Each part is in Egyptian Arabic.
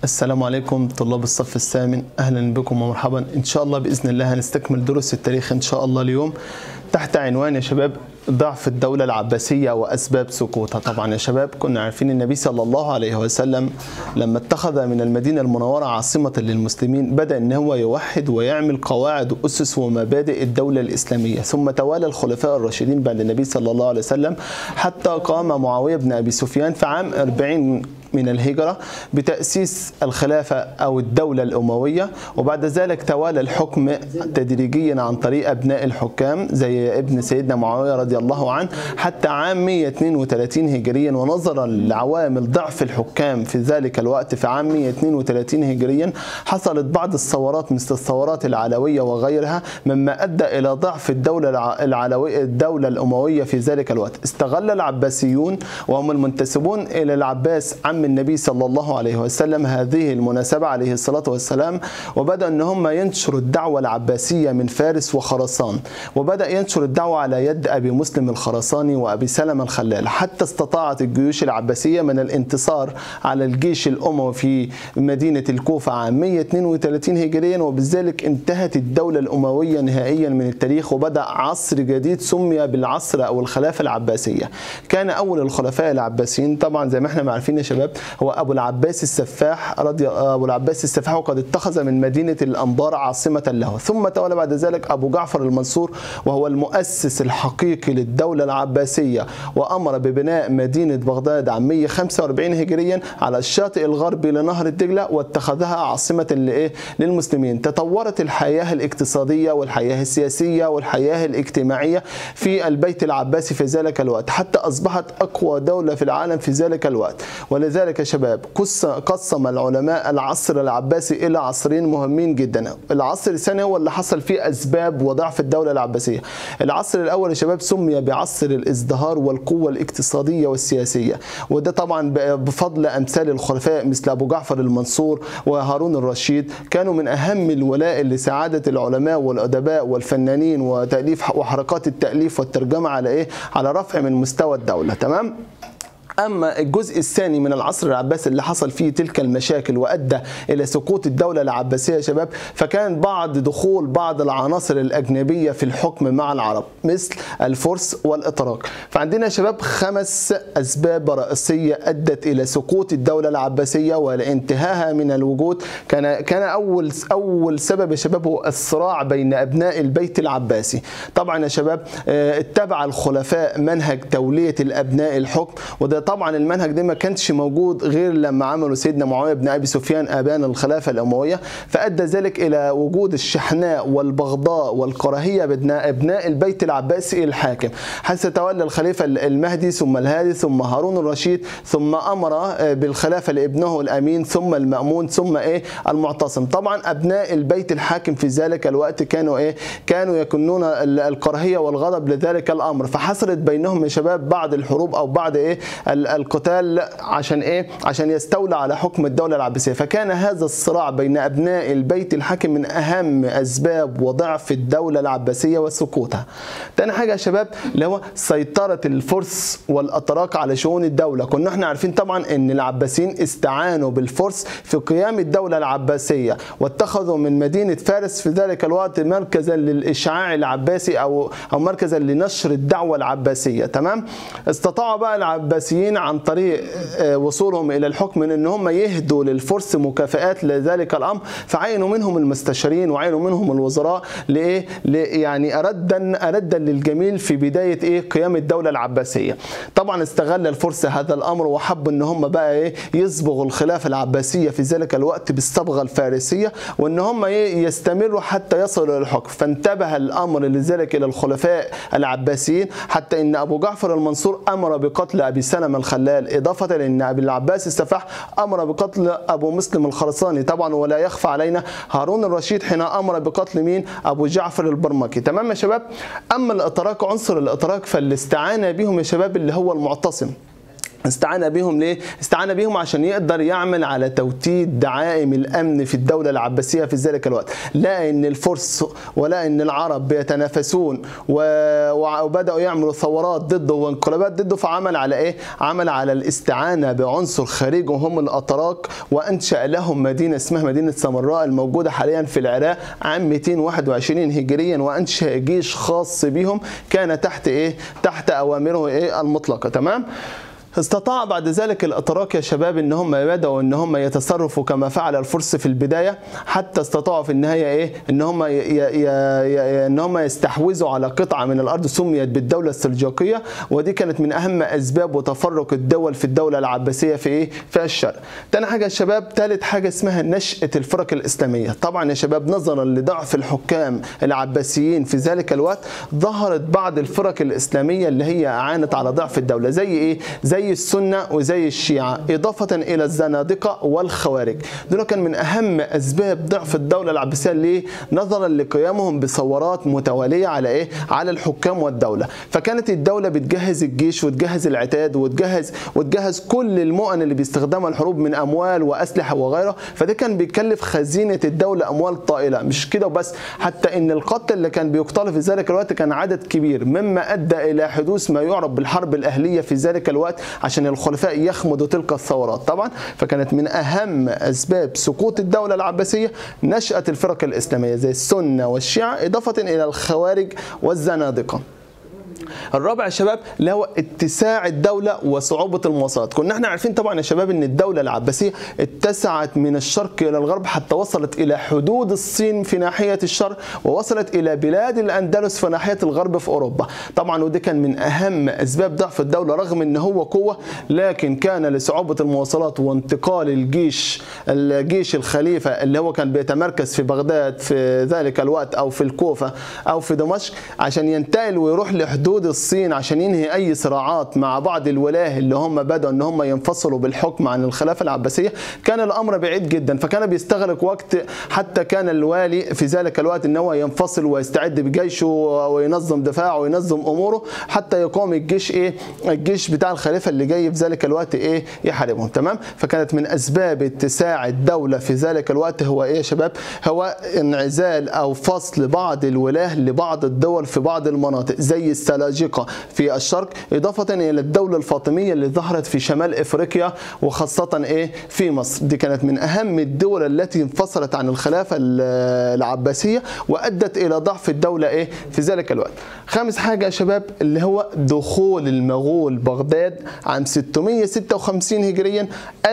السلام عليكم طلاب الصف الثامن اهلا بكم ومرحبا ان شاء الله باذن الله هنستكمل دروس التاريخ ان شاء الله اليوم تحت عنوان يا شباب ضعف الدولة العباسية وأسباب سقوطها طبعا يا شباب كنا عارفين النبي صلى الله عليه وسلم لما اتخذ من المدينة المنورة عاصمة للمسلمين بدأ أن هو يوحد ويعمل قواعد وأسس ومبادئ الدولة الإسلامية ثم توالى الخلفاء الراشدين بعد النبي صلى الله عليه وسلم حتى قام معاوية بن أبي سفيان في عام 40 من الهجرة بتأسيس الخلافة أو الدولة الأموية وبعد ذلك توالى الحكم تدريجيا عن طريق أبناء الحكام زي ابن سيدنا معاوية رضي الله عنه حتى عام 132 هجريا ونظرا لعوامل ضعف الحكام في ذلك الوقت في عام 132 هجريا حصلت بعض الثورات مثل الثورات العلوية وغيرها مما أدى إلى ضعف الدولة العلوية الدولة الأموية في ذلك الوقت استغل العباسيون وهم المنتسبون إلى العباس عم النبي صلى الله عليه وسلم هذه المناسبة عليه الصلاة والسلام وبدأ أن هم ينشروا الدعوة العباسية من فارس وخراسان وبدأ ينشر الدعوة على يد أبي مسلم الخراساني وأبي سلمة الخلال حتى استطاعت الجيوش العباسية من الانتصار على الجيش الأموي في مدينة الكوفة عام 132 هجريا وبذلك انتهت الدولة الأموية نهائيا من التاريخ وبدأ عصر جديد سمي بالعصر أو الخلافة العباسية كان أول الخلفاء العباسيين طبعا زي ما احنا عارفين يا شباب هو ابو العباس السفاح رضي ابو العباس السفاح وقد اتخذ من مدينه الانبار عاصمه له ثم تولى بعد ذلك ابو جعفر المنصور وهو المؤسس الحقيقي للدوله العباسيه وامر ببناء مدينه بغداد عام 145 هجريا على الشاطئ الغربي لنهر الدجله واتخذها عاصمه لايه للمسلمين تطورت الحياه الاقتصاديه والحياه السياسيه والحياه الاجتماعيه في البيت العباسي في ذلك الوقت حتى اصبحت اقوى دوله في العالم في ذلك الوقت ولذلك يا شباب قسم العلماء العصر العباسي الى عصرين مهمين جدا العصر الثاني هو اللي حصل فيه اسباب وضعف الدوله العباسيه العصر الاول يا شباب سمي بعصر الازدهار والقوه الاقتصاديه والسياسيه وده طبعا بفضل امثال الخلفاء مثل ابو جعفر المنصور وهارون الرشيد كانوا من اهم الولاء لسعاده العلماء والادباء والفنانين وتاليف وحركات التاليف والترجمه على ايه على رفع من مستوى الدوله تمام اما الجزء الثاني من العصر العباسي اللي حصل فيه تلك المشاكل وادى الى سقوط الدوله العباسيه يا شباب فكان بعد دخول بعض العناصر الاجنبيه في الحكم مع العرب مثل الفرس والاتراك فعندنا يا شباب خمس اسباب رئيسيه ادت الى سقوط الدوله العباسيه ولانتهائها من الوجود كان كان اول اول سبب يا شباب هو الصراع بين ابناء البيت العباسي طبعا يا شباب اتبع الخلفاء منهج توليه الابناء الحكم وده طبعا المنهج ده ما كانش موجود غير لما عملوا سيدنا معاويه بن ابي سفيان ابان الخلافه الامويه فادى ذلك الى وجود الشحناء والبغضاء والكراهيه بين ابناء البيت العباسي الحاكم حتى تولى الخليفه المهدي ثم الهادي ثم هارون الرشيد ثم امر بالخلافه لابنه الامين ثم المامون ثم ايه المعتصم طبعا ابناء البيت الحاكم في ذلك الوقت كانوا ايه كانوا يكنون الكراهيه والغضب لذلك الامر فحصلت بينهم يا شباب بعض الحروب او بعض ايه القتال عشان ايه عشان يستولى على حكم الدوله العباسيه فكان هذا الصراع بين ابناء البيت الحاكم من اهم اسباب وضعف الدوله العباسيه وسقوطها تاني حاجه يا شباب اللي هو سيطره الفرس والاتراك على شؤون الدوله كنا احنا عارفين طبعا ان العباسيين استعانوا بالفرس في قيام الدوله العباسيه واتخذوا من مدينه فارس في ذلك الوقت مركزا للاشعاع العباسي او او مركزا لنشر الدعوه العباسيه تمام استطاعوا بقى العباسيين عن طريق وصولهم الى الحكم من ان هم يهدوا للفرس مكافئات لذلك الامر فعينوا منهم المستشارين وعينوا منهم الوزراء لايه يعني اردا اردا للجميل في بدايه ايه قيام الدوله العباسيه طبعا استغل الفرس هذا الامر وحبوا ان هم بقى ايه يصبغوا الخلافه العباسيه في ذلك الوقت بالصبغه الفارسيه وان هم ايه يستمروا حتى يصلوا الى الحكم فانتبه الامر لذلك الى الخلفاء العباسيين حتى ان ابو جعفر المنصور امر بقتل ابي سلمة الخلال إضافة لأن أبي العباس السفاح أمر بقتل أبو مسلم الخرساني طبعا ولا يخفى علينا هارون الرشيد حين أمر بقتل مين أبو جعفر البرمكي تمام يا شباب أما الإطراك عنصر الإطراك فالاستعانة بهم يا شباب اللي هو المعتصم استعان بهم ليه؟ استعان بهم عشان يقدر يعمل على توتيد دعائم الامن في الدوله العباسيه في ذلك الوقت، لا ان الفرس ولا ان العرب بيتنافسون وبداوا يعملوا ثورات ضده وانقلابات ضده فعمل على ايه؟ عمل على الاستعانه بعنصر خارجي وهم الاتراك وانشا لهم مدينه اسمها مدينه سامراء الموجوده حاليا في العراق عام 221 هجريا وانشا جيش خاص بهم كان تحت ايه؟ تحت اوامره ايه المطلقه تمام؟ استطاع بعد ذلك الاتراك يا شباب ان هم بداوا ان هم يتصرفوا كما فعل الفرس في البدايه حتى استطاعوا في النهايه ايه ان هم ي ي ي ان هم يستحوذوا على قطعه من الارض سميت بالدوله السلجوقيه ودي كانت من اهم اسباب وتفرق الدول في الدوله العباسيه في ايه في الشرق. تاني حاجه يا شباب ثالث حاجه اسمها نشاه الفرق الاسلاميه، طبعا يا شباب نظرا لضعف الحكام العباسيين في ذلك الوقت ظهرت بعض الفرق الاسلاميه اللي هي اعانت على ضعف الدوله زي ايه؟ زي زي السنة وزي الشيعة إضافة إلى الزنادقة والخوارج دول كان من أهم أسباب ضعف الدولة العباسية ليه نظرا لقيامهم بثورات متوالية على إيه على الحكام والدولة فكانت الدولة بتجهز الجيش وتجهز العتاد وتجهز وتجهز كل المؤن اللي بيستخدمها الحروب من أموال وأسلحة وغيرها فده كان بيكلف خزينة الدولة أموال طائلة مش كده وبس حتى إن القتل اللي كان بيقتل في ذلك الوقت كان عدد كبير مما أدى إلى حدوث ما يعرف بالحرب الأهلية في ذلك الوقت عشان الخلفاء يخمدوا تلك الثورات طبعا فكانت من أهم أسباب سقوط الدولة العباسية نشأة الفرق الإسلامية زي السنة والشيعة إضافة إلى الخوارج والزنادقة الرابع يا شباب اللي هو اتساع الدولة وصعوبة المواصلات كنا احنا عارفين طبعا يا شباب ان الدولة العباسية اتسعت من الشرق الى الغرب حتى وصلت الى حدود الصين في ناحية الشرق ووصلت الى بلاد الاندلس في ناحية الغرب في اوروبا طبعا وده كان من اهم اسباب ضعف الدولة رغم ان هو قوة لكن كان لصعوبة المواصلات وانتقال الجيش الجيش الخليفة اللي هو كان بيتمركز في بغداد في ذلك الوقت او في الكوفة او في دمشق عشان ينتقل ويروح لحدود الصين عشان ينهي اي صراعات مع بعض الولاه اللي هم بدأوا ان هم ينفصلوا بالحكم عن الخلافه العباسيه كان الامر بعيد جدا فكان بيستغرق وقت حتى كان الوالي في ذلك الوقت ان هو ينفصل ويستعد بجيشه وينظم دفاعه وينظم اموره حتى يقوم الجيش ايه الجيش بتاع الخليفه اللي جاي في ذلك الوقت ايه يحاربهم تمام فكانت من اسباب اتساع الدوله في ذلك الوقت هو ايه يا شباب هو انعزال او فصل بعض الولاه لبعض الدول في بعض المناطق زي السلاجقه في الشرق اضافه الى الدوله الفاطميه اللي ظهرت في شمال افريقيا وخاصه ايه في مصر دي كانت من اهم الدول التي انفصلت عن الخلافه العباسيه وادت الى ضعف الدوله ايه في ذلك الوقت خامس حاجه يا شباب اللي هو دخول المغول بغداد عام 656 هجريا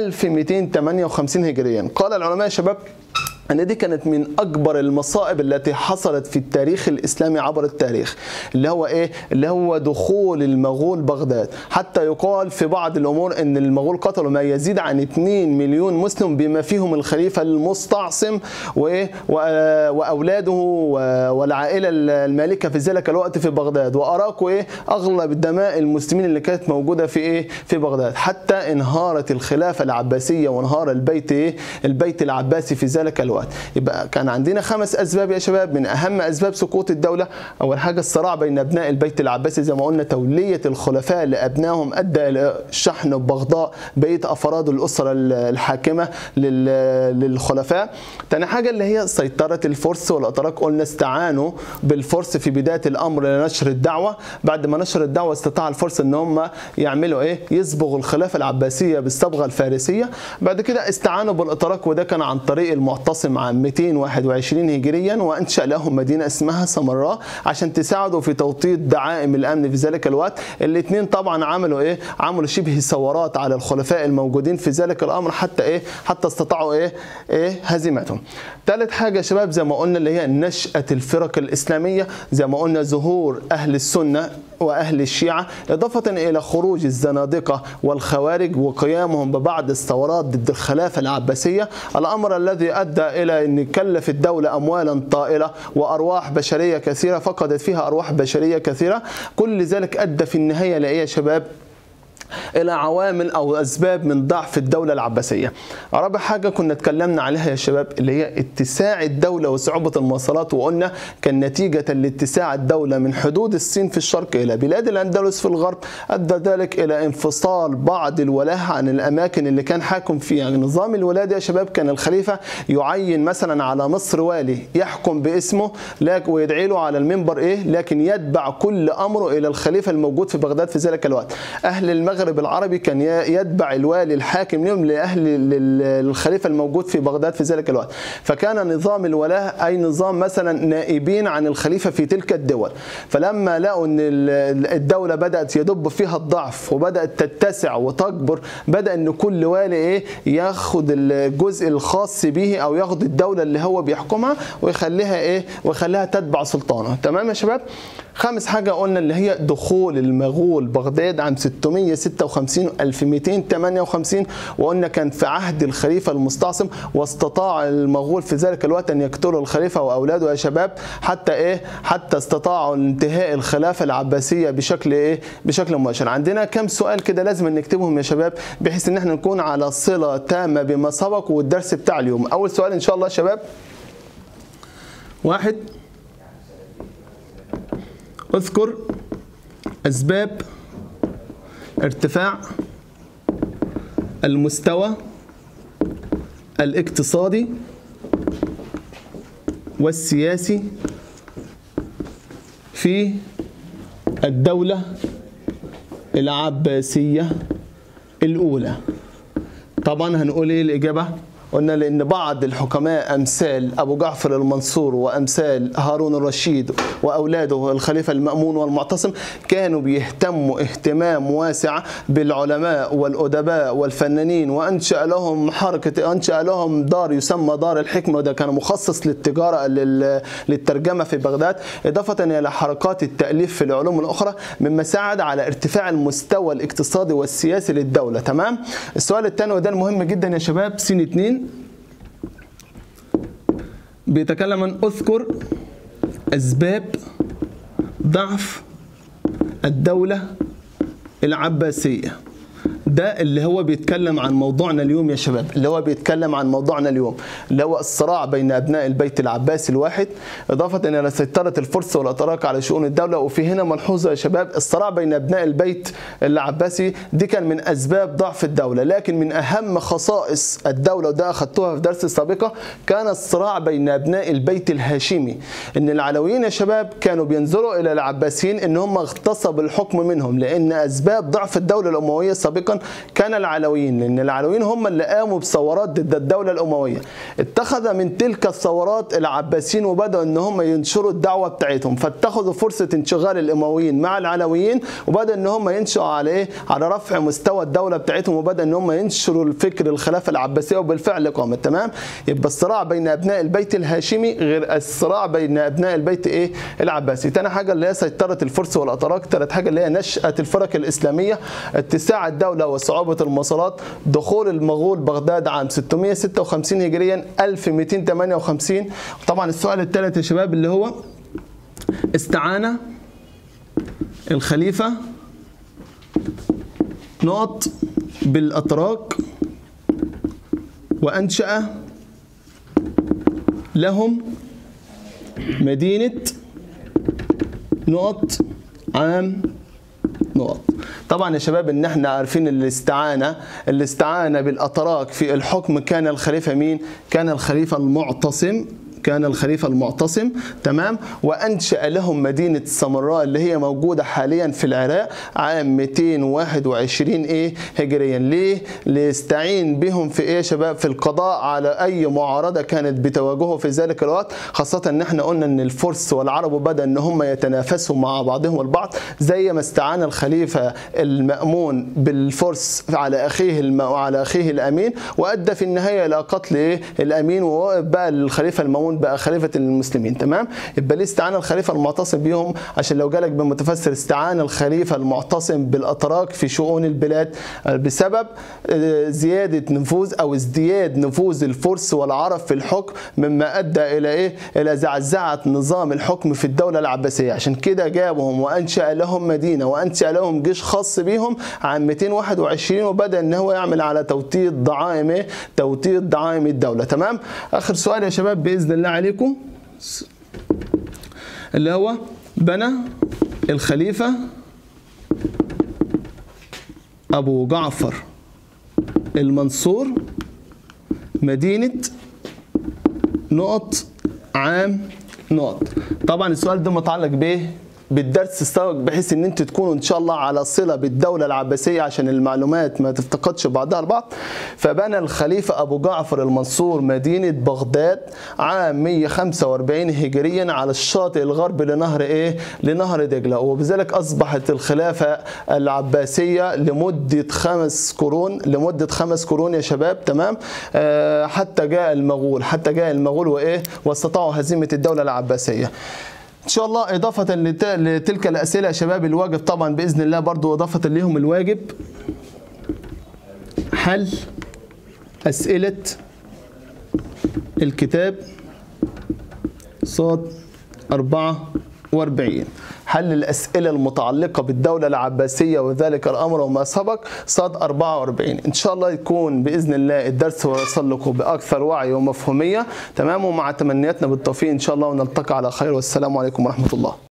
1258 هجريا قال العلماء يا شباب ان دي كانت من اكبر المصائب التي حصلت في التاريخ الاسلامي عبر التاريخ اللي هو ايه اللي هو دخول المغول بغداد حتى يقال في بعض الامور ان المغول قتلوا ما يزيد عن 2 مليون مسلم بما فيهم الخليفه المستعصم وايه واولاده والعائله المالكه في ذلك الوقت في بغداد واراقوا ايه اغلب دماء المسلمين اللي كانت موجوده في ايه في بغداد حتى انهارت الخلافه العباسيه وانهار البيت ايه البيت العباسي في ذلك الوقت الوقت يبقى كان عندنا خمس اسباب يا شباب من اهم اسباب سقوط الدوله اول حاجه الصراع بين ابناء البيت العباسي زي ما قلنا توليه الخلفاء لابنائهم ادى الى شحن بغضاء بقيه افراد الاسره الحاكمه للخلفاء تاني حاجه اللي هي سيطره الفرس والاتراك قلنا استعانوا بالفرس في بدايه الامر لنشر الدعوه بعد ما نشر الدعوه استطاع الفرس ان هم يعملوا ايه يصبغوا الخلافه العباسيه بالصبغه الفارسيه بعد كده استعانوا بالاتراك وده كان عن طريق المعتصم القاسم عام 221 هجريا وانشا لهم مدينه اسمها سمراء عشان تساعدوا في توطيد دعائم الامن في ذلك الوقت الاثنين طبعا عملوا ايه عملوا شبه ثورات على الخلفاء الموجودين في ذلك الامر حتى ايه حتى استطاعوا ايه ايه هزيمتهم ثالث حاجه يا شباب زي ما قلنا اللي هي نشاه الفرق الاسلاميه زي ما قلنا ظهور اهل السنه واهل الشيعه اضافه الى خروج الزنادقه والخوارج وقيامهم ببعض الثورات ضد الخلافه العباسيه الامر الذي ادى الى ان كلف الدوله اموالا طائله وارواح بشريه كثيره فقدت فيها ارواح بشريه كثيره كل ذلك ادى في النهايه لايه يا شباب الى عوامل او اسباب من ضعف الدوله العباسيه. رابع حاجه كنا اتكلمنا عليها يا شباب اللي هي اتساع الدوله وصعوبه المواصلات وقلنا كان نتيجه لاتساع الدوله من حدود الصين في الشرق الى بلاد الاندلس في الغرب ادى ذلك الى انفصال بعض الولاة عن الاماكن اللي كان حاكم فيها يعني نظام الولاة ده يا شباب كان الخليفه يعين مثلا على مصر والي يحكم باسمه لكن ويدعي له على المنبر ايه لكن يتبع كل امره الى الخليفه الموجود في بغداد في ذلك الوقت اهل المغرب العربي كان يتبع الوالي الحاكم لهم لاهل الخليفه الموجود في بغداد في ذلك الوقت فكان نظام الولاة اي نظام مثلا نائبين عن الخليفه في تلك الدول فلما لقوا ان الدوله بدات يدب فيها الضعف وبدات تتسع وتكبر بدا ان كل والي ايه ياخد الجزء الخاص به او ياخد الدوله اللي هو بيحكمها ويخليها ايه ويخليها تتبع سلطانه تمام يا شباب خامس حاجة قلنا اللي هي دخول المغول بغداد عام 656 1258 وقلنا كان في عهد الخليفة المستعصم واستطاع المغول في ذلك الوقت أن يقتلوا الخليفة وأولاده يا شباب حتى إيه حتى استطاعوا انتهاء الخلافة العباسية بشكل إيه بشكل مباشر عندنا كم سؤال كده لازم نكتبهم يا شباب بحيث إن احنا نكون على صلة تامة بما سبق والدرس بتاع اليوم أول سؤال إن شاء الله يا شباب واحد اذكر أسباب ارتفاع المستوى الاقتصادي والسياسي في الدولة العباسية الأولى طبعا هنقول ايه الإجابة قلنا لأن بعض الحكماء أمثال أبو جعفر المنصور وأمثال هارون الرشيد وأولاده الخليفة المأمون والمعتصم كانوا بيهتموا اهتمام واسع بالعلماء والأدباء والفنانين وأنشأ لهم حركة أنشأ لهم دار يسمى دار الحكمة وده كان مخصص للتجارة للترجمة في بغداد إضافة إلى حركات التأليف في العلوم الأخرى مما ساعد على ارتفاع المستوى الاقتصادي والسياسي للدولة تمام السؤال الثاني وده المهم جدا يا شباب سين 2 بيتكلم عن اذكر اسباب ضعف الدوله العباسيه ده اللي هو بيتكلم عن موضوعنا اليوم يا شباب اللي هو بيتكلم عن موضوعنا اليوم اللي هو الصراع بين ابناء البيت العباسي الواحد اضافه الى سيطره الفرس والاتراك على شؤون الدوله وفي هنا ملحوظه يا شباب الصراع بين ابناء البيت العباسي دي كان من اسباب ضعف الدوله لكن من اهم خصائص الدوله وده اخذتوها في درس سابقه كان الصراع بين ابناء البيت الهاشمي ان العلويين يا شباب كانوا بينظروا الى العباسيين ان هم اغتصبوا الحكم منهم لان اسباب ضعف الدوله الامويه سابقا كان العلويين لان العلويين هم اللي قاموا بثورات ضد الدوله الامويه اتخذ من تلك الثورات العباسيين وبداوا ان هم ينشروا الدعوه بتاعتهم فاتخذوا فرصه انشغال الامويين مع العلويين وبدا ان هم ينشأوا على ايه على رفع مستوى الدوله بتاعتهم وبدا ان هم ينشروا الفكر الخلافه العباسيه وبالفعل قامت تمام يبقى الصراع بين ابناء البيت الهاشمي غير الصراع بين ابناء البيت ايه العباسي تاني حاجه اللي هي سيطره الفرس والاتراك ثالث حاجه اللي هي نشاه الفرق الاسلاميه اتساع الدوله وصعوبة المواصلات دخول المغول بغداد عام 656 هجريا 1258 طبعا السؤال الثالث يا شباب اللي هو استعان الخليفة نقط بالأتراك وأنشأ لهم مدينة نقط عام نقط طبعا يا شباب ان احنا عارفين الاستعانه الاستعانه بالاتراك في الحكم كان الخليفه مين كان الخليفه المعتصم كان الخليفة المعتصم تمام وأنشأ لهم مدينة سامراء اللي هي موجودة حاليا في العراق عام 221 إيه هجريا ليه؟ ليستعين بهم في إيه يا شباب في القضاء على أي معارضة كانت بتواجهه في ذلك الوقت خاصة إن إحنا قلنا إن الفرس والعرب بدأ إن هم يتنافسوا مع بعضهم البعض زي ما استعان الخليفة المأمون بالفرس على أخيه الم... على أخيه الأمين وأدى في النهاية إلى قتل إيه؟ الأمين وبقى الخليفة المأمون مأمون بقى خليفة المسلمين تمام يبقى ليه استعان الخليفة المعتصم بيهم عشان لو جالك بمتفسر استعان الخليفة المعتصم بالأتراك في شؤون البلاد بسبب آه، زيادة نفوذ أو ازدياد نفوذ الفرس والعرب في الحكم مما أدى إلى إيه إلى زعزعة نظام الحكم في الدولة العباسية عشان كده جابهم وأنشأ لهم مدينة وأنشأ لهم جيش خاص بيهم عام 221 وبدأ إن هو يعمل على توطيد دعائم إيه توطيد دعائم الدولة تمام آخر سؤال يا شباب بإذن الله عليكم اللي هو بنى الخليفة أبو جعفر المنصور مدينة نقط عام نقط طبعا السؤال ده متعلق بايه بالدرس السابق بحيث ان انتوا تكونوا ان شاء الله على صله بالدوله العباسيه عشان المعلومات ما تفتقدش بعضها البعض فبنى الخليفه ابو جعفر المنصور مدينه بغداد عام 145 هجريا على الشاطئ الغربي لنهر ايه لنهر دجله وبذلك اصبحت الخلافه العباسيه لمده خمس قرون لمده خمس قرون يا شباب تمام آه حتى جاء المغول حتى جاء المغول وايه واستطاعوا هزيمه الدوله العباسيه ان شاء الله اضافه لت- لتلك الاسئله يا شباب الواجب طبعا باذن الله برضو اضافه ليهم الواجب حل اسئله الكتاب صاد 44 حل الأسئلة المتعلقة بالدولة العباسية وذلك الأمر وما سبق صاد 44 إن شاء الله يكون بإذن الله الدرس وصل لكم بأكثر وعي ومفهومية تمام ومع تمنياتنا بالتوفيق إن شاء الله ونلتقي على خير والسلام عليكم ورحمة الله